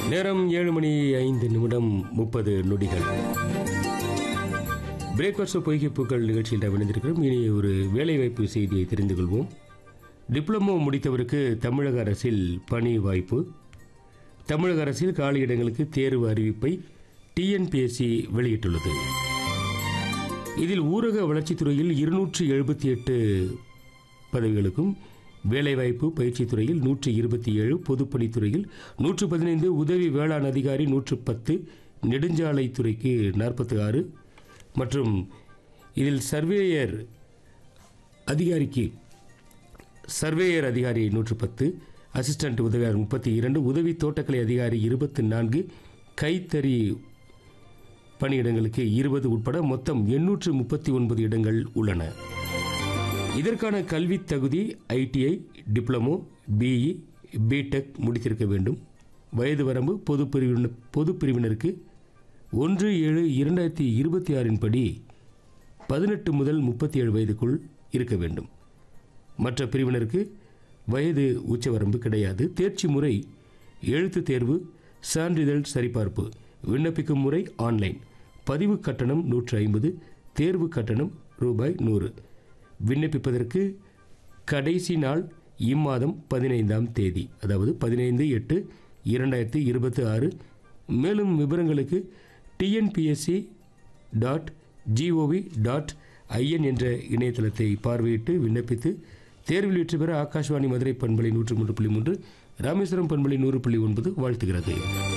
நேரம் ஏழு மணி ஐந்து நிமிடம் முப்பது நொடிகள் பிரேக்ஃபாஸ்ட் பொய்கைப்புக்கள் நிகழ்ச்சியில் நாம் இணைந்திருக்கிறோம் இனி ஒரு வேலைவாய்ப்பு செய்தியை தெரிந்து கொள்வோம் டிப்ளமோ முடித்தவருக்கு தமிழக அரசில் பணி வாய்ப்பு தமிழக அரசில் காலி இடங்களுக்கு தேர்வு அறிவிப்பை டிஎன்பிஎஸ்சி வெளியிட்டுள்ளது இதில் ஊரக வளர்ச்சித்துறையில் இருநூற்றி எழுபத்தி எட்டு பதவிகளுக்கும் வேலைவாய்ப்பு பயிற்சித் துறையில் நூற்றி இருபத்தி ஏழு பொதுப்பணித்துறையில் நூற்று பதினைந்து உதவி வேளாண் அதிகாரி நூற்று பத்து நெடுஞ்சாலைத்துறைக்கு நாற்பத்தி ஆறு மற்றும் இதில் சர்வேயர் அதிகாரிக்கு சர்வேயர் அதிகாரி நூற்று பத்து அசிஸ்டன்ட் உதவியாளர் முப்பத்தி இரண்டு உதவி தோட்டக்கலை அதிகாரி இருபத்தி நான்கு கைத்தறி பணியிடங்களுக்கு இருபது உட்பட மொத்தம் எண்ணூற்று முப்பத்தி ஒன்பது இடங்கள் உள்ளன இதற்கான கல்வித் தகுதி ஐடிஐ டிப்ளமோ பிஇ பிடெக் முடித்திருக்க வேண்டும் வயது வரம்பு பொது பிரிவினர் பொது பிரிவினருக்கு ஒன்று ஏழு இரண்டாயிரத்தி இருபத்தி ஆறின் படி பதினெட்டு முதல் முப்பத்தி ஏழு வயதுக்குள் இருக்க வேண்டும் மற்ற பிரிவினருக்கு வயது உச்சவரம்பு கிடையாது தேர்ச்சி முறை எழுத்து தேர்வு சான்றிதழ் சரிபார்ப்பு விண்ணப்பிக்கும் முறை ஆன்லைன் பதிவு கட்டணம் நூற்று ஐம்பது தேர்வு கட்டணம் ரூபாய் நூறு விண்ணப்பிப்பதற்கு கடைசி நாள் இம்மாதம் பதினைந்தாம் தேதி அதாவது பதினைந்து எட்டு இரண்டாயிரத்தி இருபத்தி ஆறு மேலும் விவரங்களுக்கு TNPSC dot GOV dot IN என்ற இணையதளத்தை பார்வையிட்டு விண்ணப்பித்து தேர்வில் வெற்றி பெற ஆகாஷ்வாணி மதுரை பண்பலை நூற்று மூன்று புள்ளி மூன்று ராமேஸ்வரம் பண்பலை நூறு புள்ளி ஒன்பது வாழ்த்துகிறது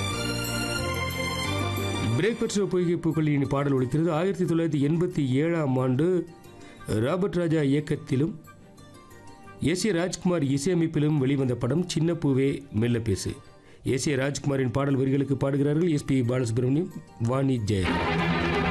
பிரேக் பெற்ற பொய்கை பூக்களின் பாடல் ஒழிக்கிறது ஆயிரத்தி தொள்ளாயிரத்தி எண்பத்தி ஏழாம் ஆண்டு ராபர்ட் ராஜா இயக்கத்திலும் எஸ் ஏ ராஜ்குமார் இசையமைப்பிலும் வெளிவந்த படம் சின்ன பூவே மெல்ல பேசு எஸ் ஏ ராஜ்குமாரின் பாடல் வரிகளுக்கு பாடுகிறார்கள் எஸ்பி பாலசுப்ரமணியம் வாணி ஜெயராம்